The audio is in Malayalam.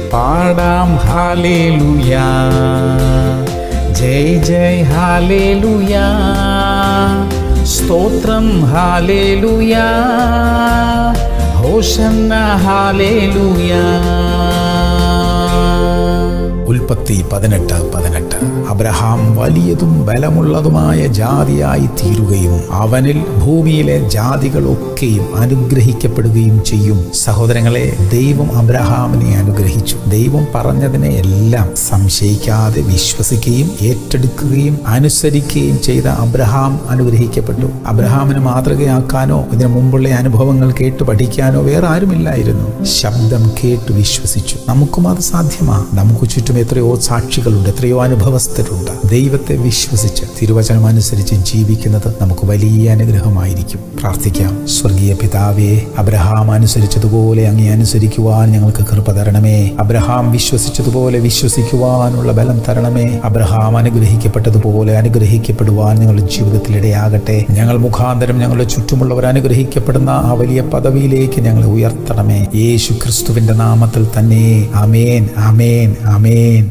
പാടാം ഹാലേലുയാ ജയ് ജയ് ഹാലേലുയാ സ്തോത്രം ഹാലേലുയാ ഹോഷന്ന ഹാലേലുയാ ഉൽപ്പത്തി പതിനെട്ട് പതിനെട്ട് അബ്രഹാം വലിയതും ബലമുള്ളതുമായ ജാതിയായി തീരുകയും അവനിൽ ഭൂമിയിലെ ജാതികളൊക്കെയും അനുഗ്രഹിക്കപ്പെടുകയും ചെയ്യും സഹോദരങ്ങളെ ദൈവം അബ്രഹാമിനെ അനുഗ്രഹിച്ചു ദൈവം പറഞ്ഞതിനെ എല്ലാം സംശയിക്കാതെ വിശ്വസിക്കുകയും ഏറ്റെടുക്കുകയും അനുസരിക്കുകയും ചെയ്ത അബ്രഹാം അനുഗ്രഹിക്കപ്പെട്ടു അബ്രഹാമിന് മാതൃകയാക്കാനോ ഇതിനു മുമ്പുള്ള അനുഭവങ്ങൾ കേട്ട് പഠിക്കാനോ വേറെ ആരുമില്ലായിരുന്നു ശബ്ദം കേട്ട് വിശ്വസിച്ചു നമുക്കും അത് സാധ്യമാണ് നമുക്ക് ചുറ്റും എത്രയോ സാക്ഷികളുണ്ട് എത്രയോ അനുഭവസ്ഥരുണ്ട് ദൈവത്തെ വിശ്വസിച്ച് തിരുവചനം അനുസരിച്ച് ജീവിക്കുന്നത് നമുക്ക് വലിയ അനുഗ്രഹമായിരിക്കും പ്രാർത്ഥിക്കാം സ്വർഗീയ പിതാവേ അബ്രഹാം അനുസരിച്ചതുപോലെ അങ്ങേ അനുസരിക്കുവാൻ ഞങ്ങൾക്ക് കൃപ തരണമേ അബ്രഹാം വിശ്വസിച്ചതുപോലെ വിശ്വസിക്കുവാനുള്ള ബലം തരണമേ അബ്രഹാം അനുഗ്രഹിക്കപ്പെട്ടതുപോലെ അനുഗ്രഹിക്കപ്പെടുവാൻ ഞങ്ങളുടെ ജീവിതത്തിൽ ഇടയാകട്ടെ ഞങ്ങൾ മുഖാന്തരം ഞങ്ങളുടെ ചുറ്റുമുള്ളവർ അനുഗ്രഹിക്കപ്പെടുന്ന ആ വലിയ പദവിയിലേക്ക് ഞങ്ങളെ ഉയർത്തണമേ യേശു ക്രിസ്തുവിന്റെ നാമത്തിൽ തന്നെ അമേൻ അമേൻ അമേൻ